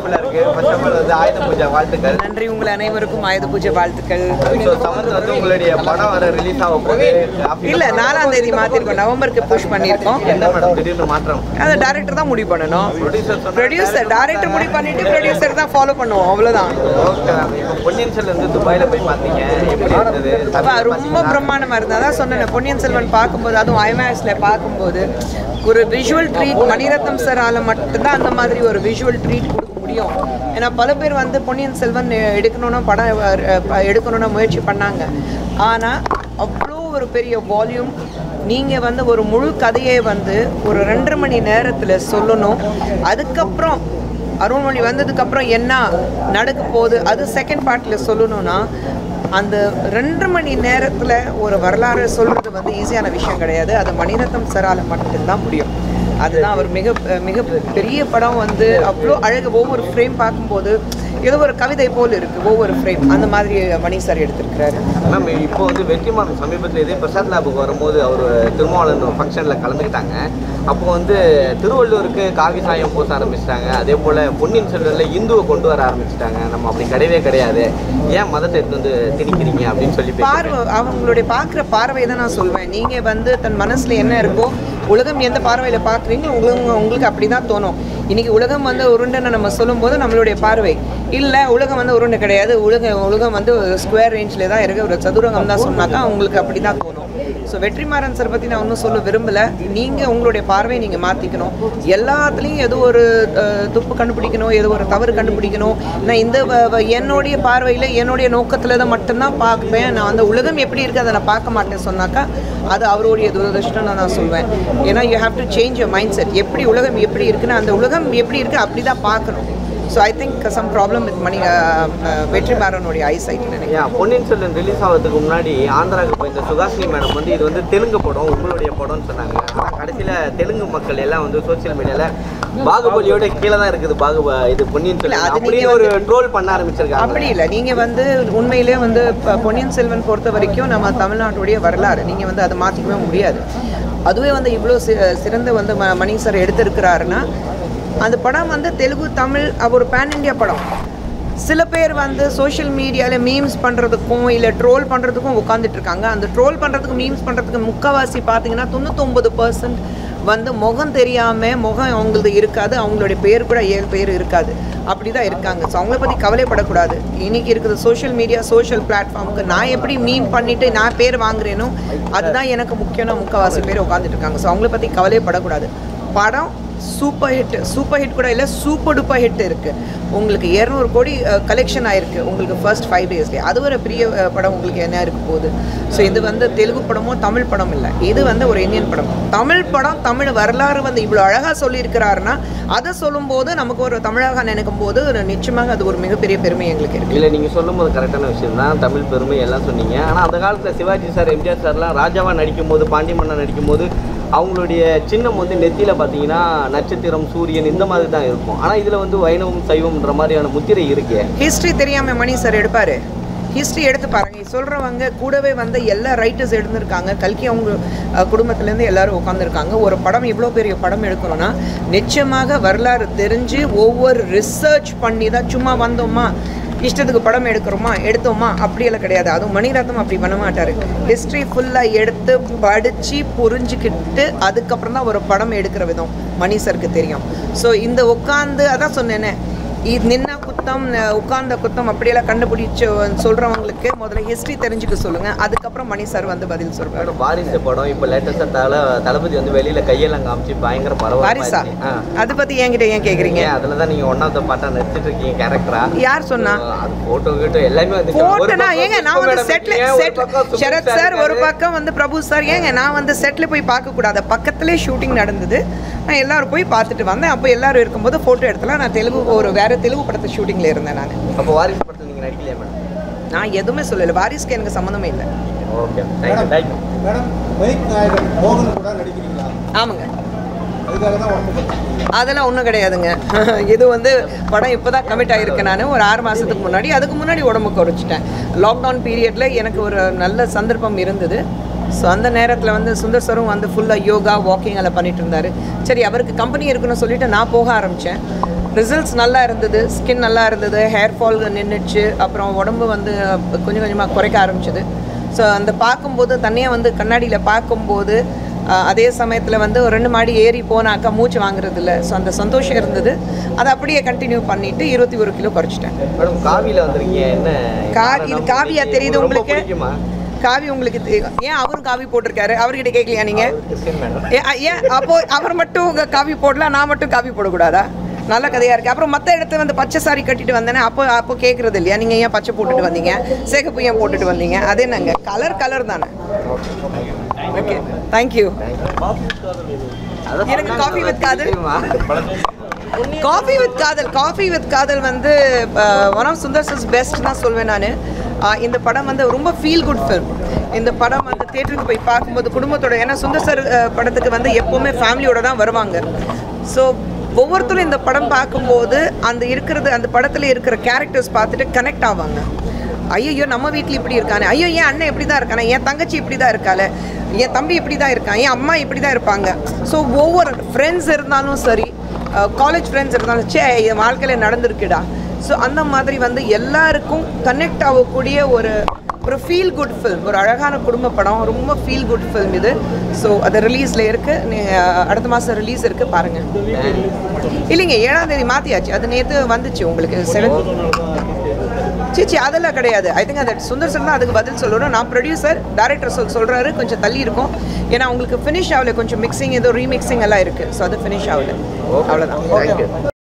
ஹெல்ப்ஃபுல்லா இருக்கு first of all வந்து ஆயுத பூஜை வாழ்த்துக்கள் நன்றி உங்கள் அனைவருக்கும் ஆயுத பூஜை வாழ்த்துக்கள் ஸோ சமந்த் வந்து உங்களுடைய படம் வர ரிலீஸ் ஆக போகுது இல்ல நாலாம் தேதி மாத்திருக்கோம் நவம்பருக்கு புஷ் பண்ணியிருக்கோம் என்ன மேடம் திடீர்னு மாற்றம் அதை டேரக்டர் தான் முடிவு பண்ணணும் ப்ரொடியூசர் சொன்னா ப்ரொடியூசர் டேரக்டர் முடிவு பண்ணிட்டு ப்ரொடியூசர் தான் ஃபாலோ பண்ணுவோம் அவ்வளவுதான் ஓகே மேம் இப்போ பொன்னியின் செல்வன் வந்து துபாயில போய் பார்த்தீங்க எப்படி இருந்தது அப்ப ரொம்ப பிரம்மாண்டமா இருந்தது அதான் சொன்னேன் பொன்னியின் செல்வன் பார்க்கும்போது அதுவும் ஐமேக்ஸ்ல பார்க்கும்போது ஒரு விஷுவல் ட்ரீட் மணிரத்னம் சாரால மட்டும்தான் அந்த மாதிரி ஒரு விஷுவல் ட்ரீட் கொடுக்க முடியும் ஏன்னா பல பேர் வந்து பொன்னியின் செல்வன் எடுக்கணும்னு படம் அஹ், எடுக்கணும்னு முயற்சி பண்ணாங்க ஆனா அவ்வளோ ஒரு பெரிய வால்யூம் நீங்கள் வந்து ஒரு முழு கதையை வந்து ஒரு ரெண்டரை மணி நேரத்தில் சொல்லணும் அதுக்கப்புறம் அருள்மொழி வந்ததுக்கப்புறம் என்ன நடக்க போகுது அது செகண்ட் பார்ட்டில் சொல்லணும்னா அந்த ரெண்டு மணி நேரத்தில் ஒரு வரலாறு சொல்கிறது வந்து ஈஸியான விஷயம் கிடையாது அது மணிரத்னம் சரால மட்டும்தான் முடியும் அதுதான் அவர் மிக மிக பெரிய படம் வந்து அவ்வளோ அழகு ஒவ்வொரு ஃப்ரேம் பார்க்கும்போது ஏதோ ஒரு கவிதை போல் இருக்குது ஒவ்வொரு ஃப்ரேம் அந்த மாதிரி மணி சார் எடுத்திருக்கிறாரு மேம் இப்போ வந்து வெற்றிமாறன் சமீபத்தில் இதே பிரசாத் லேபுக்கு வரும்போது அவர் திருமாவளவன் ஃபங்க்ஷனில் கலந்துக்கிட்டாங்க அப்போ வந்து திருவள்ளூருக்கு காவி சாயம் பூச ஆரம்பிச்சிட்டாங்க அதே போல் பொன்னியின் செல்வனில் இந்துவை கொண்டு வர ஆரம்பிச்சிட்டாங்க நம்ம அப்படி கிடையவே கிடையாது ஏன் மதத்தை எடுத்து வந்து திணிக்கிறீங்க அப்படின்னு சொல்லி பேசிட்டு பார்வை அவங்களுடைய பார்க்குற பார்வை தான் நான் சொல்வேன் நீங்கள் வந்து தன் மனசில் என்ன இருக்கோ உலகம் எந்த பார்வையில் பார்க்குறீங்களோ உங்களுக்கு உங்களுக்கு அப்படி தான் தோணும் இன்னைக்கு உலகம் வந்து உருண்டைன்னு நம்ம சொல்லும்போது நம்மளுடைய பார்வை இல்லை உலகம் வந்து உருண்டை கிடையாது உலகம் உலகம் வந்து ஸ்கொயர் ரேஞ்சில் தான் இருக்குது ஒரு சதுரங்கம் தான் சொன்னாக்கா உங்களுக்கு அப்படி தான் தோணும் ஸோ வெற்றிமாறன் சார் பற்றி நான் ஒன்றும் சொல்ல விரும்பலை நீங்கள் உங்களுடைய பார்வையை நீங்கள் மாற்றிக்கணும் எல்லாத்துலேயும் ஏதோ ஒரு அஹ், துப்பு கண்டுபிடிக்கணும் ஏதோ ஒரு தவறு கண்டுபிடிக்கணும் நான் இந்த வ- வ- என்னுடைய பார்வையில் என்னுடைய நோக்கத்தில் தான் மட்டும்தான் பார்ப்பேன் நான் அந்த உலகம் எப்படி இருக்குது அதை நான் பார்க்க மாட்டேன் சொன்னாக்கா அது அவருடைய துரதிருஷ்டம் நான் சொல்வேன் ஏன்னா you have to change your mind set எப்படி உலகம் எப்படி இருக்குன்னு அந்த உலகம் எப்படி இருக்குது அப்படி தான் பார்க்கணும் so I think some problem with Mani வெற்றிமாறனுடைய ஐசைட் நினைக்கிறேன் ஏன் பொன்னியின் செல்வன் ரிலீஸ் ஆகிறதுக்கு முன்னாடி ஆந்திராவுக்கு போயிருந்த சுகாசினி மேடம் வந்து இது வந்து தெலுங்கு படம் உங்களுடைய படம்னு சொன்னாங்க ஆனால் கடைசியில் தெலுங்கு மக்கள் எல்லாம் வந்து சோஷியல் மீடியாவில் பாகுபலியோட கீழே தான் இருக்குது பாகுப இது பொன்னியின் இல்ல, செல்வன் அது அப்படியே நீங்க ஒரு ட்ரோல் பண்ண ஆரம்பிச்சிருக்காங்க அப்படி இல்லை நீங்கள் வந்து உண்மையிலே வந்து இப்போ பொன்னியின் செல்வன் பொறுத்த வரைக்கும் நம்ம தமிழ்நாட்டுடைய வரலாறு நீங்கள் வந்து அதை மாற்றிக்கவே முடியாது அதுவே வந்து இவ்வளோ சி சிறந்த வந்து ம மணி சார் எடுத்திருக்கிறாருன்னா அந்த படம் வந்து தெலுங்கு தமிழ் அது ஒரு பேன் இண்டியா படம் சில பேர் வந்து சோஷியல் மீடியாவில் மீம்ஸ் பண்ணுறதுக்கும் இல்லை ட்ரோல் பண்ணுறதுக்கும் உட்காந்துட்டு இருக்காங்க அந்த ட்ரோல் பண்ணுறதுக்கு மீம்ஸ் பண்ணுறதுக்கு முக்கால்வாசி பார்த்தீங்கன்னா தொண்ணூத்தொம்பது பர்சன்ட் வந்து முகம் தெரியாமல் முகம் அவங்களது இருக்காது அவங்களுடைய பேர் கூட ஏழு பேர் இருக்காது அப்படி தான் இருக்காங்க ஸோ அவங்கள பற்றி கவலைப்படக்கூடாது இன்னைக்கு இருக்கிற சோஷியல் மீடியா சோஷியல் பிளாட்ஃபார்முக்கு நான் எப்படி மீன் பண்ணிட்டு நான் பேர் வாங்குறேனோ அதுதான் எனக்கு முக்கியமான முக்கால்வாசி பேர் உட்காந்துட்டு இருக்காங்க ஸோ அவங்கள பற்றி கவலைப்படக்கூடாது படம் சூப்பர் ஹிட் சூப்பர் ஹிட் கூட இல்லை சூப்பர் டூப்பர் ஹிட் இருக்குது உங்களுக்கு இரநூறு கோடி கலெக்ஷன் ஆயிருக்கு உங்களுக்கு ஃபர்ஸ்ட் ஃபைவ் டேஸ்லேயே அது ஒரு பெரிய அஹ், படம் உங்களுக்கு என்ன இருக்க போகுது ஸோ இது வந்து தெலுங்கு படமோ தமிழ் படம் இல்லை இது வந்து ஒரு இந்தியன் படம் தமிழ் படம் தமிழ் வரலாறு வந்து இவ்வளோ அழகாக சொல்லியிருக்கிறாருன்னா அதை சொல்லும்போது நமக்கு ஒரு தமிழாக நினைக்கும் போது ஒரு நிச்சயமாக அது ஒரு மிகப்பெரிய பெருமை எங்களுக்கு இருக்குது இல்லை நீங்கள் சொல்லும்போது கரெக்டான விஷயம் தான் தமிழ் பெருமை எல்லாம் சொன்னீங்க ஆனால் அந்த காலத்தில் சிவாஜி சார் எம்ஜிஆர் சார்லாம் ராஜாவாக நடிக்கும்போது பாண்டி மன்னன் நடிக்கும்போது அவங்களுடைய சின்னம் வந்து நெத்தியில் பார்த்தீங்கன்னா நட்சத்திரம் சூரியன் இந்த மாதிரி தான் இருக்கும் ஆனால் இதில் வந்து வைணவம் சைவம்ன்ற மாதிரியான முத்திரை இருக்கே ஹிஸ்ட்ரி தெரியாமல் மணி சார் எடுப்பார் ஹிஸ்ட்ரி எடுத்து பாருங்க சொல்கிறவங்க கூடவே வந்து எல்லா ரைட்டர்ஸ் எடுத்திருக்காங்க கல்கி அவங்க அஹ், குடும்பத்துலேருந்து எல்லாரும் உட்காந்துருக்காங்க ஒரு படம் இவ்வளோ பெரிய படம் எடுக்கணும்னா நிச்சயமாக வரலாறு தெரிஞ்சு ஒவ்வொரு ரிசர்ச் பண்ணி தான் சும்மா வந்தோமா இஷ்டத்துக்கு படம் எடுக்கிறோமா எடுத்தோமா அப்படியெல்லாம் கிடையாது அதுவும் மணிரத்னம் அப்படி பண்ண மாட்டார் ஹிஸ்ட்ரி ஃபுல்லாக எடுத்து படித்து புரிஞ்சுக்கிட்டு அதுக்கப்புறம் தான் ஒரு படம் எடுக்கிற விதம் மணி சருக்கு தெரியும் ஸோ இந்த உட்காந்து அதான் சொன்னேனே இது நின்ன குத்தம் ந- உட்கார்ந்த குத்தம் அப்படியெல்லாம் கண்டுபிடிச்சு சொல்கிறவங்களுக்கு முதல்ல ஹிஸ்ட்ரி தெரிஞ்சுக்க சொல்லுங்கள் அதுக்கப்புறம் மணி சார் வந்து பதில் சொல்வார் மேடம் வாரிசு படம் இப்போ லேட்டஸ்ட்டாக தல தளபதி வந்து வெளியில் கையெல்லாம் காமிச்சு பயங்கர வாரிசா பரவாயில்ல ஆ அதை பற்றி என்கிட்ட ஏன் கேட்குறீங்க ஏன் அதில் தான் நீங்கள் ஒன் ஆஃப் த பார்ட்டாக நடிச்சிட்டு இருக்கீங்க கேரக்டரா யார் சொன்னா அது ஃபோட்டோ கிட்டோ எல்லாமே வந்து போட்டனா ஏங்க நான் வந்து செட்ல செட் சரத் சார் ஒரு பக்கம் வந்து பிரபு சார் ஏங்க நான் வந்து செட்ல போய் பார்க்க கூடாது பக்கத்துலேயே ஷூட்டிங் நடந்தது நான் எல்லாரும் போய் பார்த்துட்டு வந்தேன் அப்போ எல்லாரும் இருக்கும்போது ஃபோட்டோ எடுத்தலாம் நான் தெலுங்கு ஒரு வேற தெலுங்கு படத்தை ஷூட்டிங்கில் இருந்தேன் நான் அப்போ வாரிசு படத்தில் நீங்கள் நடிக்கலையா மேடம் நான் எதுவுமே சொல்லலை வாரிஸ்க்கு எனக்கு சம்மந்தமே இல்லை okay thank you thank you madam mike நாயகன் மோகன் கூட நடிக்கிறீங்களா ஆமாங்க அதுக்காக தான் உடம்பு பார்த்துருக்கீங்க அதெல்லாம் ஒன்றும் கிடையாதுங்க இது வந்து படம் இப்போ தான் கமிட் ஆகிருக்கு நான் ஒரு ஆறு மாதத்துக்கு முன்னாடி அதுக்கு முன்னாடி உடம்பு குறைச்சிட்டேன் லாக்டவுன் பீரியடில் எனக்கு ஒரு நல்ல சந்தர்ப்பம் இருந்தது ஸோ அந்த நேரத்தில் வந்து சுந்தர் சரும் வந்து ஃபுல்லாக யோகா வாக்கிங் எல்லாம் பண்ணிட்டு இருந்தார் சரி அவருக்கு கம்பெனி இருக்குன்னு சொல்லிட்டு நான் போக ஆரம்பித்தேன் ரிசல்ட்ஸ் நல்லா இருந்தது ஸ்கின் நல்லா இருந்தது ஹேர் ஃபால் நின்றுச்சு அப்புறம் உடம்பு வந்து கொஞ்சம் கொஞ்சமாக குறைக்க ஆரம்பிச்சது ஸோ அந்த பார்க்கும்போது தனியாக வந்து கண்ணாடியில் பார்க்கும்போது அஹ், அதே சமயத்தில் வந்து ஒரு ரெண்டு மாடி ஏறி போனாக்கா மூச்சு வாங்குறது இல்லை ஸோ அந்த சந்தோஷம் இருந்தது அதை அப்படியே கண்டினியூ பண்ணிட்டு இருபத்தி ஒரு கிலோ குறைச்சிட்டேன் மேடம் காவியில் வந்திருக்கீங்க என்ன கா இது காவியா தெரியுது ரொம்ப உங்களுக்கு பிடிக்குமா காவி உங்களுக்கு தெ- ஏன் அவரும் காவி போட்டிருக்காரு அவர்கிட்ட கேட்கலையா நீங்கள் கிறிஸ்டின் மேடம் ஏ- அ- ஏன் அப்போ அவர் மட்டும் உங்க காவி போடலாம் நான் மட்டும் காவி போடக்கூடாதா நல்ல கதையா இருக்கு அப்புறம் மற்ற இடத்துல வந்து பச்சை சாரி கட்டிட்டு வந்தேனே அப்போ அப்போ கேட்கறது இல்லையா நீங்க ஏன் பச்சை போட்டுட்டு வந்தீங்க சேகப்பு ஏன் போட்டுட்டு வந்தீங்க அது என்னங்க கலர் கலர் தானே ஓகே தேங்க்யூ எனக்கு coffee with காதல். காஃபி வித் காதல் காஃபி வித் காதல் வந்து one of Sundar C's best தான் சொல்வேன் நான் இந்த படம் வந்து ரொம்ப ஃபீல் குட் ஃபிலிம் இந்த படம் வந்து தேட்டருக்கு போய் பார்க்கும்போது குடும்பத்தோட ஏன்னா சுந்தர் சார் அஹ், படத்துக்கு வந்து எப்போவுமே ஃபேமிலியோட தான் வருவாங்க ஸோ ஒவ்வொருத்தரும் இந்த படம் பார்க்கும்போது அந்த இருக்கிறது அந்த படத்தில் இருக்கிற கேரக்டர்ஸ் பார்த்துட்டு கனெக்ட் ஆவாங்க ஐயோ நம்ம வீட்டில் இப்படி இருக்கானே ஐயோ என் அண்ணன் இப்படி தான் இருக்கானே என் தங்கச்சி இப்படி தான் இருக்காளே என் தம்பி இப்படி தான் இருக்கான் என் அம்மா இப்படி தான் இருப்பாங்க ஸோ ஒவ்வொரு ஃப்ரெண்ட்ஸ் இருந்தாலும் சரி காலேஜ் ஃப்ரெண்ட்ஸ் இருந்தாலும் சே என் வாழ்க்கையில் நடந்திருக்குடா ஸோ அந்த மாதிரி வந்து எல்லாருக்கும் கனெக்ட் ஆகக்கூடிய ஒரு ஒரு ஃபீல் குட் ஃபில்ம் ஒரு அழகான குடும்ப படம் ரொம்ப ஃபீல் குட் ஃபில்ம் இது ஸோ அது ரிலீஸில் இருக்குது நீங்கள் அடுத்த மாதம் ரிலீஸ் இருக்குது பாருங்கள் இல்லைங்க ஏழாம் தேதி மாற்றியாச்சு அது நேற்று வந்துச்சு உங்களுக்கு செவன் சீச்சி அதெல்லாம் கிடையாது ஐ திங்க் அந்த சுந்தர் சார் தான் அதுக்கு பதில் சொல்லணும் நான் ப்ரொடியூசர் டேரக்டர் சொல் சொல்கிறாரு கொஞ்சம் தள்ளி இருக்கும் ஏன்னா உங்களுக்கு ஃபினிஷ் ஆகல கொஞ்சம் மிக்சிங் ஏதோ ரீமிக்சிங் எல்லாம் இருக்குது ஸோ அது ஃபினிஷ் ஆகல அவ்வளோதான் தேங்க்யூ